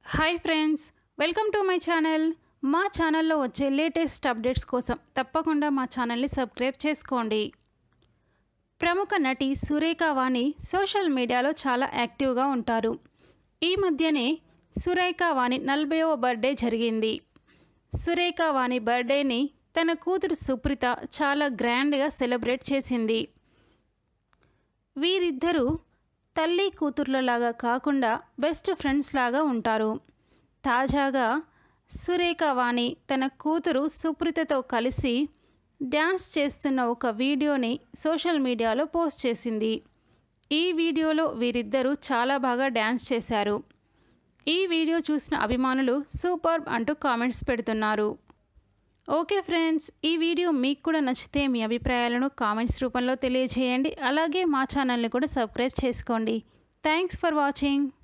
hi friends welcome to my channel మా ఛానల్లో వచ్చే లేటెస్ట్ అప్డేట్స్ కోసం తప్పకుండా మా ఛానల్ని సబ్స్క్రైబ్ చేసుకోండి ప్రముఖ నటి సురేఖ వాణి సోషల్ మీడియాలో చాలా యాక్టివ్గా ఉంటారు ఈ మధ్యనే సురేఖ వాణి నలభైవ బర్త్డే జరిగింది సురేఖ వాణి బర్త్డేని తన కూతురు సుప్రిత చాలా గ్రాండ్గా సెలబ్రేట్ చేసింది వీరిద్దరూ తల్లి కూతుర్లలాగా కాకుండా బెస్ట్ ఫ్రెండ్స్ లాగా ఉంటారు తాజాగా సురేఖ వాణి తన కూతురు సుప్రితతో కలిసి డ్యాన్స్ చేస్తున్న ఒక వీడియోని సోషల్ మీడియాలో పోస్ట్ చేసింది ఈ వీడియోలో వీరిద్దరూ చాలా బాగా డ్యాన్స్ చేశారు ఈ వీడియో చూసిన అభిమానులు సూపర్ అంటూ కామెంట్స్ పెడుతున్నారు ఓకే ఫ్రెండ్స్ ఈ వీడియో మీకు కూడా నచ్చితే మీ అభిప్రాయాలను కామెంట్స్ రూపంలో తెలియజేయండి అలాగే మా ఛానల్ని కూడా సబ్స్క్రైబ్ చేసుకోండి థ్యాంక్స్ ఫర్ వాచింగ్